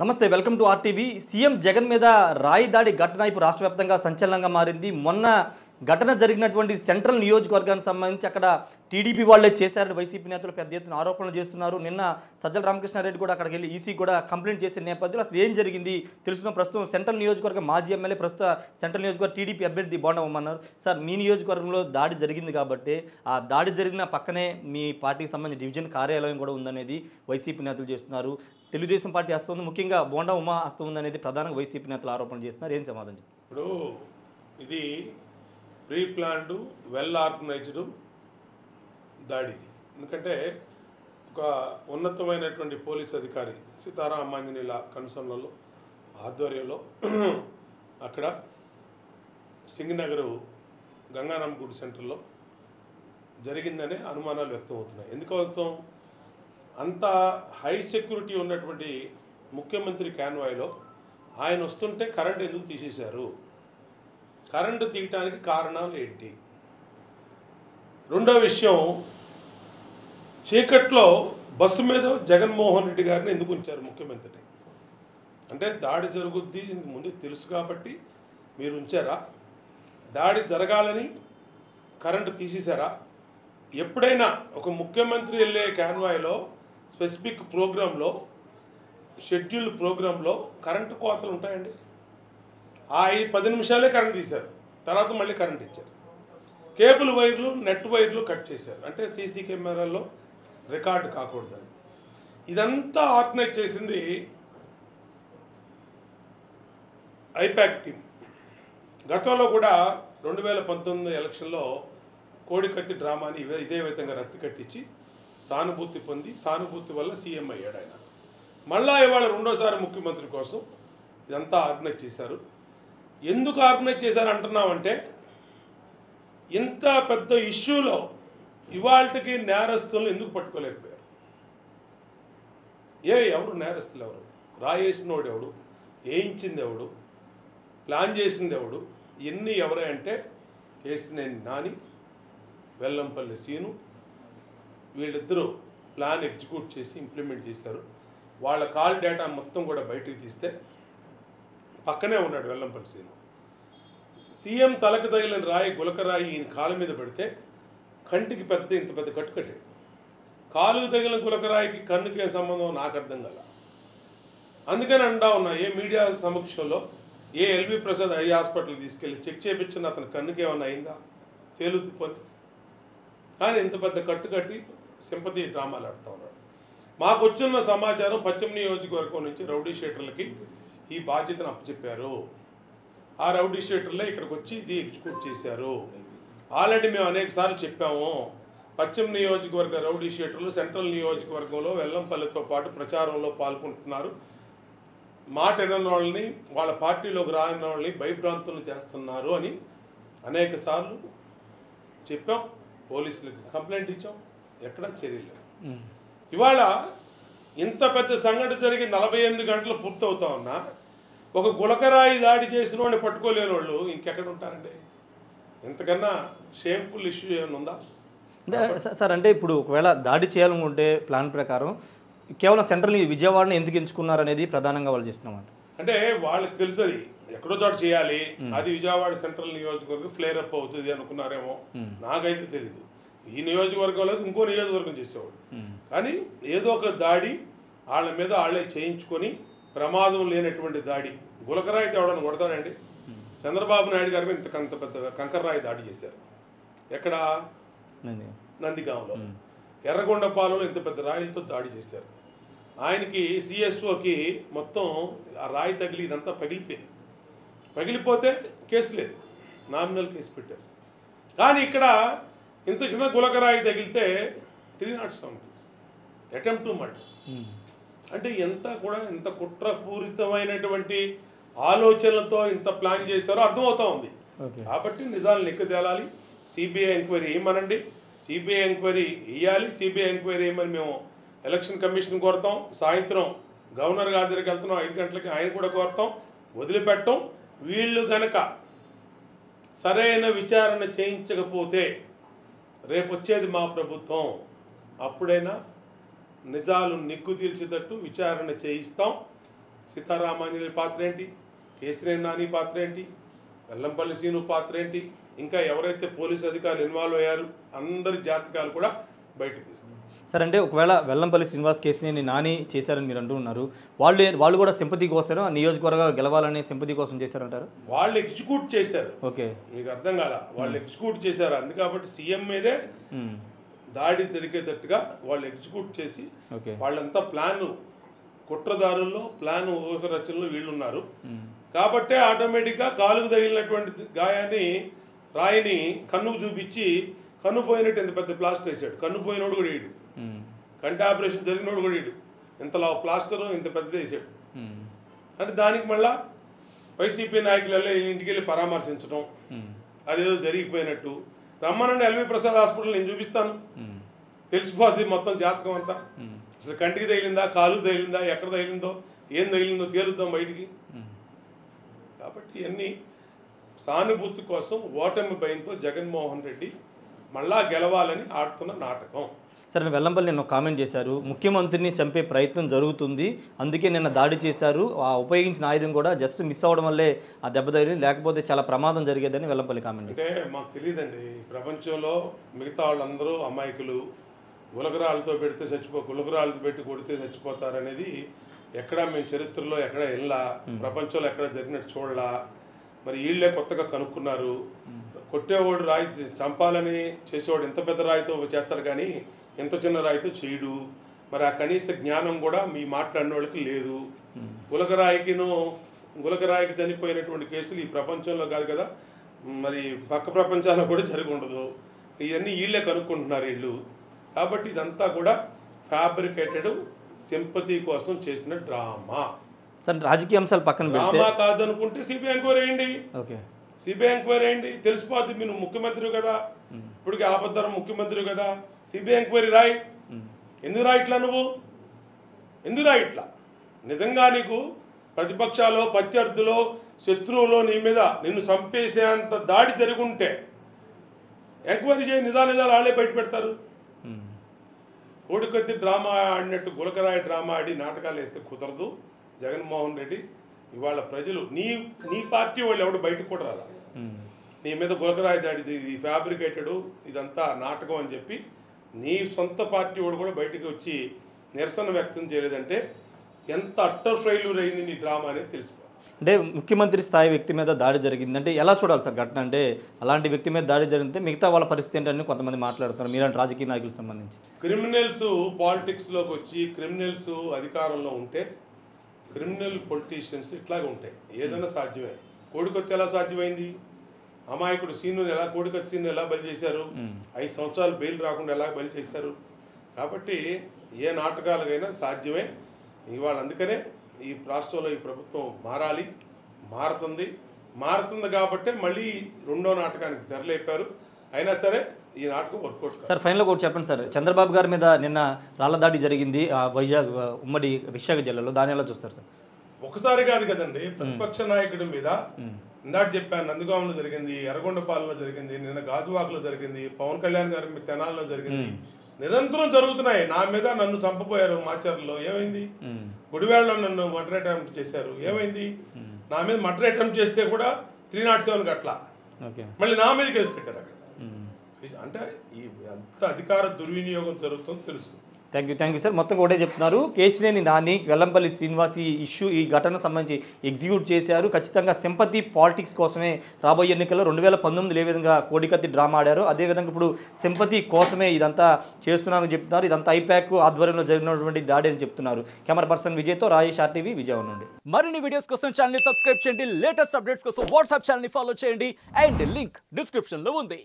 నమస్తే welcome to RTV CM Jagan మీద రాయి దాడి ఘటన ఇప్పుడు రాష్ట్ర వ్యాప్తంగా సంచలనంగా మారింది మొన్న ఘటన జరిగినటువంటి సెంట్రల్ నియోజకవర్గానికి సంబంధించి అక్కడ టీడీపీ వాళ్ళే చేశారని వైసీపీ నేతలు పెద్ద ఎత్తున ఆరోపణలు చేస్తున్నారు నిన్న సజ్జల రామకృష్ణారెడ్డి కూడా అక్కడికి వెళ్ళి ఈసీ కూడా కంప్లైంట్ చేసిన నేపథ్యంలో అసలు ఏం జరిగింది తెలుసుకున్న ప్రస్తుతం సెంట్రల్ నియోజకవర్గం మాజీ ఎమ్మెల్యే ప్రస్తుత సెంట్రల్ నియోజకవర్గం టీడీపీ అభ్యర్థి బోండవమ్మన్నారు సార్ మీ నియోజకవర్గంలో దాడి జరిగింది కాబట్టి ఆ దాడి జరిగిన పక్కనే మీ పార్టీకి సంబంధించిన డివిజన్ కార్యాలయం కూడా ఉందనేది వైసీపీ నేతలు చేస్తున్నారు తెలుగుదేశం పార్టీ వస్తుంది ముఖ్యంగా బోండా ఉమా వస్తుంది అనేది ప్రధానంగా వైసీపీ నేతలు ఆరోపణ చేస్తున్నారు ఏం సమాధానం చెప్తారు? ఇప్పుడు ఇది ప్రీ ప్లాన్డ్ వెల్ ఆర్గనైజ్డ్ దాడి ఇది ఎందుకంటే ఒక ఉన్నతమైనటువంటి పోలీస్ అధికారి సీతారాం ఆంజనేయుల కన్సర్న్లలో ఆధ్వర్యంలో అక్కడ సింగనగర్ గంగారాం గుడి సెంటర్లో జరిగిందనే అనుమానాలు వ్యక్తం అవుతున్నాయి ఎందుకు అవుతాం అంత హై సెక్యూరిటీ ఉన్నటువంటి ముఖ్యమంత్రి కాన్వాయ్లో ఆయన వస్తుంటే కరెంట్ ఎందుకు తీసేశారు కరెంటు తీయటానికి కారణాలు ఏంటి రెండో విషయం చీకట్లో బస్సు మీద జగన్మోహన్ రెడ్డి గారిని ఎందుకు ఉంచారు ముఖ్యమంత్రిని అంటే దాడి జరుగుద్ది ముందు తెలుసు కాబట్టి మీరు ఉంచారా దాడి జరగాలని కరెంటు తీసేశారా ఎప్పుడైనా ఒక ముఖ్యమంత్రి వెళ్ళే కాన్వాయ్లో స్పెసిఫిక్ ప్రోగ్రాంలో షెడ్యూల్డ్ ప్రోగ్రాంలో కరెంటు కోతలు ఉంటాయండి ఆ ఐదు పది నిమిషాలే కరెంట్ తీశారు తర్వాత మళ్ళీ కరెంట్ ఇచ్చారు కేబుల్ వైర్లు నెట్ వైర్లు కట్ చేశారు అంటే సీసీ కెమెరాల్లో రికార్డు కాకూడదని ఇదంతా ఆర్గనైజ్ చేసింది ఐపాక్ టీం గతంలో కూడా రెండు వేల పంతొమ్మిది ఎలక్షన్లో కోడికత్తి డ్రామాని ఇవే- ఇదే విధంగా రక్తి కట్టించి సానుభూతి పొంది సానుభూతి వల్ల సీఎం అయ్యాడు ఆయన మళ్ళా ఇవాళ రెండోసారి ముఖ్యమంత్రి కోసం ఇదంతా ఆర్గనైజ్ చేశారు ఎందుకు ఆర్గనైజ్ చేశారు అంటున్నామంటే ఇంత పెద్ద ఇష్యూలో ఇవాళకి నేరస్తులను ఎందుకు పట్టుకోలేకపోయారు ఏ ఎవరు నేరస్తులు ఎవరు రాయేసినోడు ఎవడు వేయించింది ఎవడు ప్లాన్ చేసింది ఎవడు ఇవన్నీ ఎవరే అంటే కేసినేని నాని వెల్లంపల్లి సీను వీళ్ళిద్దరూ ప్లాన్ ఎగ్జిక్యూట్ చేసి ఇంప్లిమెంట్ చేశారు వాళ్ళ కాల్ డేటా మొత్తం కూడా బయటికి తీస్తే పక్కనే ఉన్నాడు వెల్లంపల్లి సీను సీఎం తలకు తగిలిన రాయి గులకరాయి ఈయన కాలు మీద పడితే కంటికి పెద్ద ఇంత పెద్ద కట్టు కట్టాడు కాలుకు తగిలిన గులకరాయికి కన్నుకి ఏం సంబంధం నాకు అర్థం కల అందుకని అంటా ఉన్నా ఏ మీడియా సమక్షంలో ఏ ఎల్వి ప్రసాద్ ఐ హాస్పిటల్ తీసుకెళ్ళి చెక్ చేయించిన అతని కన్నుకి ఏమైనా అయిందా తేలుద్ది పని కానీ ఇంత పెద్ద కట్టు కట్టి సింపతి డ్రామాలు ఆడుతూ ఉన్నాడు మాకు వచ్చిన సమాచారం పశ్చిమ నియోజకవర్గం నుంచి రౌడీ షీటర్లకి ఈ బాధ్యతను అప్పచెప్పారు ఆ రౌడీ షీటర్లే ఇక్కడికి వచ్చి ఇది ఎగ్జిక్యూట్ చేశారు ఆల్రెడీ మేము అనేక సార్లు చెప్పాము పశ్చిమ నియోజకవర్గ రౌడీ షీటర్లు సెంట్రల్ నియోజకవర్గంలో వెల్లంపల్లితో పాటు ప్రచారంలో పాల్గొంటున్నారు మాట వినని వాళ్ళని వాళ్ళ పార్టీలోకి రాని వాళ్ళని భయభ్రాంతులు చేస్తున్నారు అని అనేక సార్లు చెప్పాం పోలీసులకు కంప్లైంట్ ఇచ్చాం ఎక్కడా చర్యలు లేవు. ఇవాళ ఇంత పెద్ద సంఘటన జరిగి నలభై ఎనిమిది గంటలు పూర్తవుతా ఉన్నా ఒక గులకరాయి దాడి చేసిన వాడిని పట్టుకోలేని వాళ్ళు ఇంకెక్కడ ఉంటారండి ఇంతకన్నా షేమ్ఫుల్ ఇష్యూ ఏమైనా ఉందా అంటే స- సార్ అంటే ఇప్పుడు ఒకవేళ దాడి చేయాలనుకుంటే ప్లాన్ ప్రకారం కేవలం సెంట్రల్ విజయవాడని ఎందుకు ఎంచుకున్నారు అనేది ప్రధానంగా వాళ్ళు చేస్తున్నామంట అంటే వాళ్ళకి తెలుసు అది ఎక్కడో చోట చేయాలి అది విజయవాడ సెంట్రల్ నియోజకవర్గం ఫ్లేర్ అప్ అవుతుంది అనుకున్నారేమో నాకైతే తెలీదు ఈ నియోజకవర్గంలో ఇంకో నియోజకవర్గం చేసేవాడు కానీ ఏదో ఒక దాడి వాళ్ళ మీద వాళ్ళే చేయించుకొని ప్రమాదం లేనటువంటి దాడి గులకరాయి తేవడానికి కొడతాడండి చంద్రబాబు నాయుడు గారి మీద ఇంత కంత పెద్ద కంకర్రాయి దాడి చేశారు ఎక్కడ నందిగాంలో ఎర్రగొండపాలెంలో ఇంత పెద్ద రాయిలతో దాడి చేశారు ఆయనకి సిఎస్ఓకి మొత్తం ఆ రాయి తగిలి ఇదంతా పగిలిపోయింది పగిలిపోతే కేసు లేదు నామినల్ కేసు పెట్టారు కానీ ఇక్కడ ఇంత చిన్న గులకరాయి తగిలితే three not seven attempt to murder అంటే ఎంత కూడా ఇంత కుట్రపూరితమైనటువంటి ఆలోచనలతో ఇంత ప్లాన్ చేశారో అర్థమవుతా ఉంది ఓకే కాబట్టి నిజాలు లెక్క తేలాలి సిబిఐ ఎంక్వైరీ వేయమనండి సిబిఐ ఎంక్వైరీ వేయాలి సిబిఐ ఎంక్వైరీ వేయమని మేము ఎలక్షన్ కమిషన్ కోరుతాం సాయంత్రం గవర్నర్ గారి దగ్గరికి వెళ్తున్నాం ఐదు గంటలకి ఆయన కూడా కోరుతాం వదిలిపెట్టం వీళ్ళు గనక సరైన విచారణ చేయించకపోతే రేపు వచ్చేది మా ప్రభుత్వం అప్పుడైనా నిజాలు నిగ్గు తీల్చేటట్టు విచారణ చేయిస్తాం సీతారామాంజనేయుల పాత్ర ఏంటి కేసీఆర్ నాని పాత్ర ఏంటి వెల్లంపల్లి సీను పాత్ర ఏంటి ఇంకా ఎవరైతే పోలీసు అధికారులు ఇన్వాల్వ్ అయ్యారు అందరి జాతకాలు కూడా బయటకు తీస్తారు సార్ అంటే ఒకవేళ వెల్లంపల్లి శ్రీనివాస్ కేసుని నాని చేశారని మీరు అంటూ ఉన్నారు వాళ్ళు వాళ్ళు కూడా సింపతి కోసం ఆ నియోజకవర్గాలు గెలవాలని సింపతి కోసం చేశారంటారు వాళ్ళు ఎగ్జిక్యూట్ చేశారు ఓకే మీకు అర్థం కాల వాళ్ళు ఎగ్జిక్యూట్ చేశారు అందు కాబట్టి సీఎం మీదే ఉమ్, దాడి జరిగేటట్టుగా వాళ్ళు ఎగ్జిక్యూట్ చేసి ఓకే వాళ్ళంతా ప్లాన్ కుట్రదారుల్లో ప్లాన్ ఊహ రచనలు వీళ్ళు ఉన్నారు ఉమ్, కాబట్టే ఆటోమేటిక్గా కాలుకు తగిలినటువంటి గాయాన్ని రాయిని కన్నుకు చూపించి కన్ను పోయినట్టు ఎంత పెద్ద ప్లాస్టర్ వేసాడు కన్ను పోయినోడు కూడా వేయడు ఉమ్, కంటి ఆపరేషన్ జరిగినోడు కూడా వేయడు ఇంతలా ప్లాస్టర్ ఇంత పెద్దది వేసాడు ఉమ్, అంటే దానికి మళ్ళా వైసీపీ నాయకులు వెళ్ళి ఇంటికి వెళ్ళి పరామర్శించడం ఉమ్, అదేదో జరిగిపోయినట్టు రమ్మనండి ఎల్వి ప్రసాద్ హాస్పిటల్ నేను చూపిస్తాను ఉమ్, తెలిసిపోద్ది మొత్తం జాతకం అంతా ఉమ్, అసలు కంటికి తగిలిందా కాలుకు తగిలిందా ఎక్కడ తగిలిందో ఏం తగిలిందో తేలుద్దాం బయటికి ఉమ్. కాబట్టి ఇవన్నీ సానుభూతి కోసం ఓటమి భయంతో జగన్మోహన్ రెడ్డి మళ్ళా గెలవాలని ఆడుతున్న నాటకం సరే వెల్లంపల్లి నిన్న ఒక కామెంట్ చేశారు ముఖ్యమంత్రిని చంపే ప్రయత్నం జరుగుతుంది అందుకే నిన్న దాడి చేశారు ఆ ఉపయోగించిన ఆయుధం కూడా జస్ట్ మిస్ అవ్వడం వల్లే ఆ దెబ్బ తగిలింది లేకపోతే చాలా ప్రమాదం జరిగేదని వెల్లంపల్లి కామెంట్ అంటే మాకు తెలియదండి ప్రపంచంలో మిగతా వాళ్ళందరూ అమాయకులు గులకరాలతో పెడితే చచ్చిపో గులకరాలతో పెట్టి కొడితే చచ్చిపోతారనేది ఎక్కడా మేము చరిత్రలో ఎక్కడ వెళ్ళా ప్రపంచంలో ఎక్కడ జరిగినట్టు చూడలా మరి వీళ్ళే కొత్తగా కనుక్కున్నారు కొట్టేవాడు రాయి చంపాలని చేసేవాడు ఇంత పెద్ద రాయితో చేస్తాడు కానీ ఇంత చిన్న రాయితో చేయడు మరి ఆ కనీస జ్ఞానం కూడా మీ మాట్లాడిన వాళ్ళకి లేదు గులకరాయికిను గులకరాయికి చనిపోయినటువంటి కేసులు ఈ ప్రపంచంలో కాదు కదా మరి పక్క ప్రపంచాల్లో కూడా జరిగి ఉండదు ఇవన్నీ వీళ్ళే కనుక్కుంటున్నారు వీళ్ళు కాబట్టి ఇదంతా కూడా ఫ్యాబ్రికేటెడ్ సింపతి కోసం చేసిన డ్రామా సరే రాజకీయ అంశాలు పక్కన పెడితే డ్రామా కాదనుకుంటే సిబిఐ ఎంక్వైరీ వేయండి ఓకే సిబిఐ ఎంక్వైరీ వేయండి తెలిసిపోద్ది మీరు ముఖ్యమంత్రి కదా ఇప్పటికి ఆపద్దరం ముఖ్యమంత్రి కదా సిబిఐ ఎంక్వైరీ రాయి ఉమ్, ఎందుకు రాయిట్లా నువ్వు ఎందుకు రాయిట్లా నిజంగా నీకు ప్రతిపక్షాలు ప్రత్యర్థులు శత్రువులు నీ మీద నిన్ను చంపేసేంత దాడి జరుగుంటే ఎంక్వైరీ చేయి నిదా నిదాలు వాళ్ళే బయట పెడతారు ఉమ్, కోడికొద్ది డ్రామా ఆడినట్టు గులకరాయి డ్రామా ఆడి నాటకాలు వేస్తే కుదరదు జగన్మోహన్ రెడ్డి ఇవాళ ప్రజలు నీ నీ పార్టీ వాళ్ళు ఎవడు బయటకు కూడా రాలా ఉమ్, నీ మీద గులకరాయి దాడి ఇది- ఇది ఫ్యాబ్రికేటెడ్ ఇదంతా నాటకం అని చెప్పి నీ సొంత పార్టీ వాడు కూడా బయటకు వచ్చి నిరసన వ్యక్తం చేయలేదంటే ఎంత అట్టర్ ఫెయిల్యూర్ అయింది నీ డ్రామా అనేది తెలిసిపోవాలి అంటే ముఖ్యమంత్రి స్థాయి వ్యక్తి మీద దాడి జరిగింది అంటే ఎలా చూడాలి సార్ ఘటన అంటే అలాంటి వ్యక్తి మీద దాడి జరిగితే మిగతా వాళ్ళ పరిస్థితి ఏంటని కొంతమంది మాట్లాడుతున్నారు మీలాంటి రాజకీయ నాయకులకు సంబంధించి క్రిమినల్స్ పాలిటిక్స్లోకి వచ్చి క్రిమినల్స్ అధికారంలో ఉంటే క్రిమినల్ పొలిటీషియన్స్ ఇట్లాగే ఉంటాయి ఏదైనా సాధ్యమే కోడికొత్తి ఎలా సాధ్యమైంది అమాయకుడు సీనుని ఎలా కోడికొత్తి సీను ఎలా బలి చేశారు ఉమ్, ఐదు సంవత్సరాలు బెయిల్ రాకుండా ఎలా బలి చేశారు కాబట్టి ఏ నాటకాలకైనా సాధ్యమే ఇవాళ అందుకనే ఈ రాష్ట్రంలో ఈ ప్రభుత్వం మారాలి మారుతుంది మారుతుంది కాబట్టే మళ్ళీ రెండో నాటకానికి తెరలేపారు అయినా సరే ఈ నాటకం వర్కౌట్ కాదు. సార్ ఫైనల్గా ఒకటి చెప్పండి సార్ చంద్రబాబు గారి మీద నిన్న రాళ్ల దాడి జరిగింది ఆ వైజాగ్ ఆ, ఉమ్మడి విశాఖ జిల్లాలో దాని ఎలా చూస్తారు సార్ ఒకసారి కాదు కదండి ప్రతిపక్ష నాయకుడి మీద ఉమ్, ఇందాక చెప్పాను నందిగామంలో జరిగింది ఎర్రగొండపాలెంలో జరిగింది నిన్న గాజువాకలో జరిగింది పవన్ కళ్యాణ్ గారి మీద తెనాల్లో జరిగింది నిరంతరం జరుగుతున్నాయి నా మీద నన్ను చంపపోయారు మాచర్లో ఏమైంది ఉమ్, గుడివేళ్ళలో నన్ను మర్డర్ అటెంప్ట్ చేశారు ఏమైంది ఉమ్, నా మీద మర్డర్ అటెంప్ట్ చేస్తే కూడా త్రీ నాట్ సెవెన్ అట్లా ఓకే మళ్ళీ నా మీద కేసు పెట్టారు అక్కడ ఉమ్. అంటే ఈ అంత అధికార దుర్వినియోగం జరుగుతుందో తెలుస్తుంది thank you thank you sir మొత్తం ఒకటే చెప్తున్నారు కేసినేని నాని వెల్లంపల్లి శ్రీనివాస్ ఈ ఇష్యూ ఈ ఘటనకు సంబంధించి ఎగ్జిక్యూట్ చేశారు ఖచ్చితంగా సింపతి పాలిటిక్స్ కోసమే రాబోయే ఎన్నికల్లో రెండు వేల పంతొమ్మిదిలో ఏ విధంగా కోడికత్తి డ్రామా ఆడారు అదేవిధంగా ఇప్పుడు సింపతి కోసమే ఇదంతా చేస్తున్నారని చెప్తున్నారు ఇదంతా ఐపాక్ ఆధ్వర్యంలో జరిగినటువంటి దాడి అని చెప్తున్నారు కెమెరా పర్సన్ విజయ్తో రాజేష్ ఆర్టీవీ విజయవాడ నుండి మరిన్ని వీడియోస్ కోసం ఛానల్ ని సబ్స్క్రైబ్ చేయండి లేటెస్ట్ అప్డేట్స్ కోసం వాట్సాప్ ఛానల్ ని ఫాలో చేయండి అండ్ లింక్ డిస్క్రిప్షన్ లో ఉంది